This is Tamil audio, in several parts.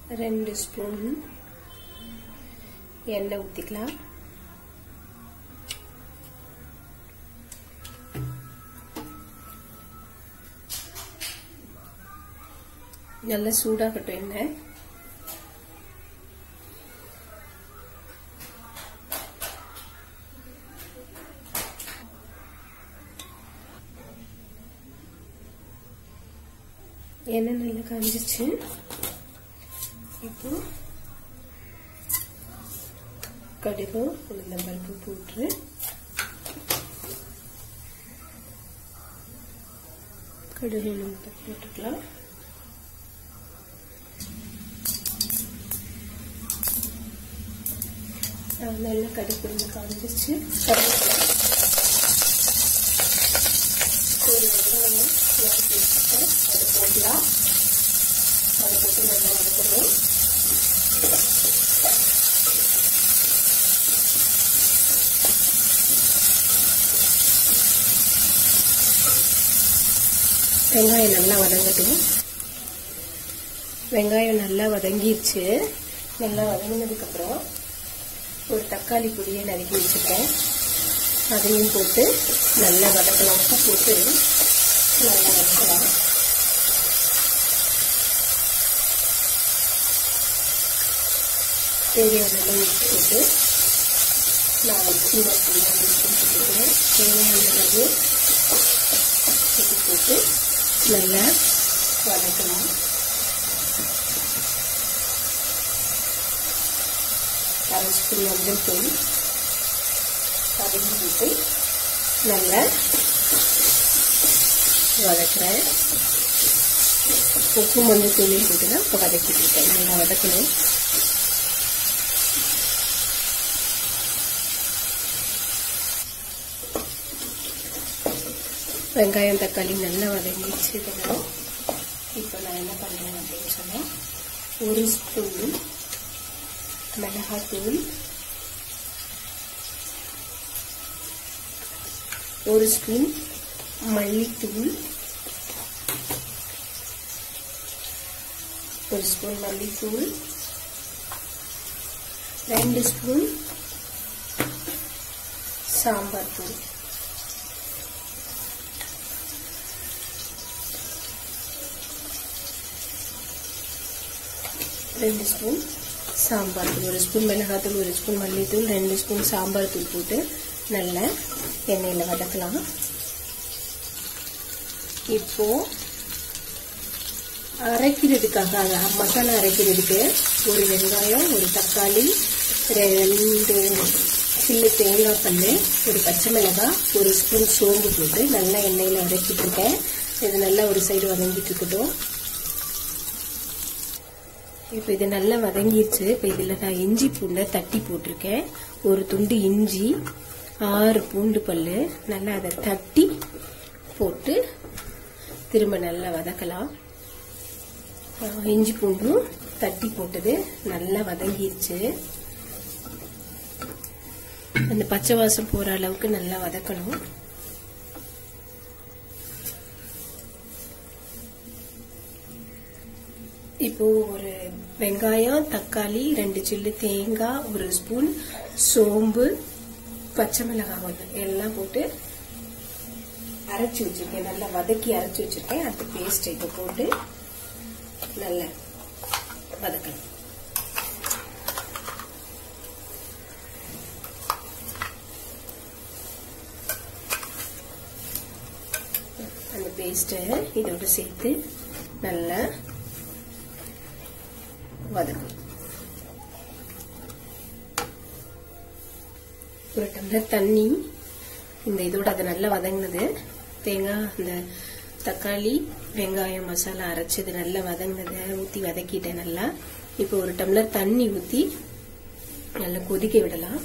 ரெண்டு ஸ்பூன் எண்ணெய் ஊற்றிக்கலாம் நல்லா சூடாகட்டும் எண்ணெய் எண்ணெய் நல்லா காஞ்சிச்சு இப்போ கடுகு உளுந்தம்பருப்பு போட்டு கடுகு உளுந்தம்பருப்பு போட்டுக்கலாம் நல்லா கடுகு உளுந்து காஞ்சிச்சு ஒரு வெங்காயம் அது போடலாம் அதை போட்டு நல்லா வதக்கணும் வெங்காயம் நல்லா வதங்கட்டும் வெங்காயம் நல்லா வதங்கிடுச்சு நல்லா வதங்கினதுக்கப்புறம் ஒரு தக்காளி பொடியை நறுக்கி வச்சுருக்கேன் அதையும் போட்டு நல்லா வதக்கலாம் உப்பு போட்டு நல்லா வதக்கலாம் தேவையான அளவு உப்பு போட்டு நான் சின்ன போட்டுக்கிறேன் தேவையான அளவு உப்பு போட்டு நல்லா வதக்கலாம் அரை ஸ்பூன் மஞ்சள் தூள் அதையும் போட்டு நல்லா வதக்குறேன் உப்பு மஞ்சள் தூளையும் போட்டு தான் இப்போ வதக்கிட்டு இருக்கேன் நல்லா வதக்கணும் வெங்காயம் தக்காளி நல்லா வதங்கிடுச்சு இதெல்லாம் இப்போ நான் என்ன பண்ணுறேன் அப்படின்னு சொன்னால் ஒரு ஸ்பூன் மிளகாத்தூள் ஒரு ஸ்பூன் மல்லித்தூள் ஒரு ஸ்பூன் மல்லித்தூள் ரெண்டு ஸ்பூன் சாம்பார் தூள் ரெண்டு ஸ்பூன் சாம்பார் தூள் ஒரு ஸ்பூன் மிளகாத்தூள் ஒரு ஸ்பூன் மல்லித்தூள் ரெண்டு ஸ்பூன் சாம்பார் தூள் போட்டு நல்லா எண்ணெயில் வதக்கலாம் இப்போ அரைக்கிறதுக்காக மசாலா அரைக்கிறதுக்கு ஒரு வெங்காயம் ஒரு தக்காளி ரெண்டு சில்லு தேங்காய் பல் ஒரு பச்சை மிளகாய் ஒரு ஸ்பூன் சோம்பு போட்டு நல்லா எண்ணெயில் வதக்கிட்டு இருக்கேன் இது நல்லா ஒரு சைடு வதங்கிட்டு இருக்கட்டும் இப்போ இது நல்லா வதங்கிருச்சு இப்போ இதில் நான் இஞ்சி பூண்டை தட்டி போட்டிருக்கேன் ஒரு துண்டு இஞ்சி ஆறு பூண்டு பல் நல்லா அதை தட்டி போட்டு திரும்ப நல்லா வதக்கலாம் இஞ்சி பூண்டும் தட்டி போட்டது நல்லா வதங்கிருச்சு அந்த பச்சை வாசம் போற அளவுக்கு நல்லா வதக்கணும் இப்போ ஒரு வெங்காயம் தக்காளி ரெண்டு சில்லு தேங்காய் ஒரு ஸ்பூன் சோம்பு பச்சை மிளகாய் ஒன்று எல்லாம் போட்டு அரைச்சி வச்சிருக்கேன் நல்லா வதக்கி அரைச்சி வச்சிருக்கேன் அந்த பேஸ்ட் இப்போ போட்டு நல்லா வதக்கணும் அந்த பேஸ்ட்டை இதோட சேர்த்து நல்லா வதக்கணும் ஒரு டம்ளர் தண்ணி இந்த இதோட அது நல்லா வதங்கினது தேங்காய் அந்த தக்காளி வெங்காயம் மசாலா அரைச்சது நல்லா வதங்கினதை ஊற்றி வதக்கிட்டேன் நல்லா இப்போ ஒரு டம்ளர் தண்ணி ஊற்றி நல்லா கொதிக்க விடலாம்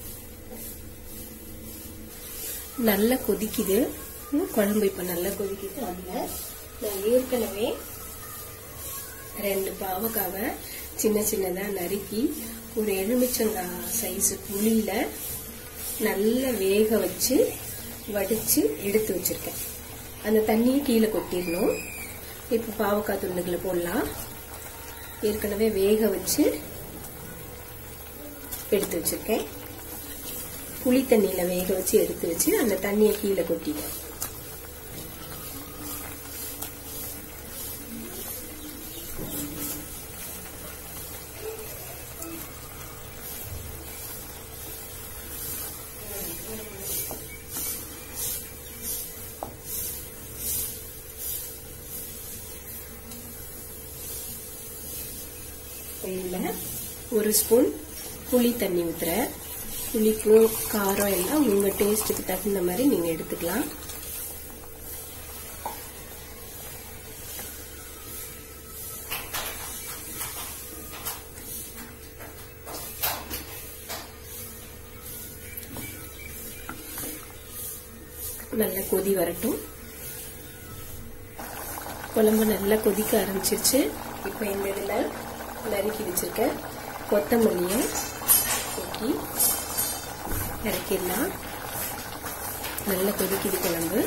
நல்லா கொதிக்குது ம், குழம்பு இப்போ நல்லா கொதிக்குது அதில் நான் ஏற்கனவே ரெண்டு பாவக்காவை சின்ன சின்னதாக நறுக்கி ஒரு எலுமிச்சங்காய் சைஸ் புளியில நல்லா வேக வச்சு வடிச்சு எடுத்து வச்சிருக்கேன் அந்த தண்ணியை கீழே கொட்டிடணும் இப்போ பாவக்காய் துண்டுகளை போடலாம் ஏற்கனவே வேக வச்சு எடுத்து வச்சிருக்கேன் புளி தண்ணியில வேக வச்சு எடுத்து வச்சு அந்த தண்ணியை கீழே கொட்டிட்டேன் இதில் ஒரு ஸ்பூன் புளி தண்ணி ஊற்றுறேன் புளிக்கும் காரம் எல்லாம் உங்கள் டேஸ்ட்டுக்கு தகுந்த மாதிரி நீங்கள் எடுத்துக்கலாம் நல்லா கொதி வரட்டும் குழம்பு நல்லா கொதிக்க ஆரம்பிச்சிருச்சு இப்போ இந்த இதில் நறுக்கி வச்சிருக்க கொத்தமல்லியை கொட்டி இறக்கிடலாம் நல்லா கொதிக்குது குழம்பு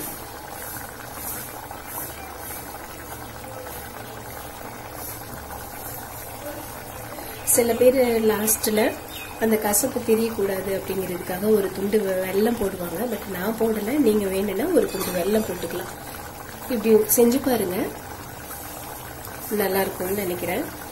சில பேர் லாஸ்ட்ல அந்த கசப்பு தெரியக்கூடாது அப்படிங்கிறதுக்காக ஒரு துண்டு வெ- வெல்லம் போடுவாங்க பட் நான் போடல நீங்க வேணும்னா ஒரு துண்டு வெல்லம் போட்டுக்கலாம் இப்படி செஞ்சு பாருங்க நல்லா இருக்கும்னு நினைக்கிறேன்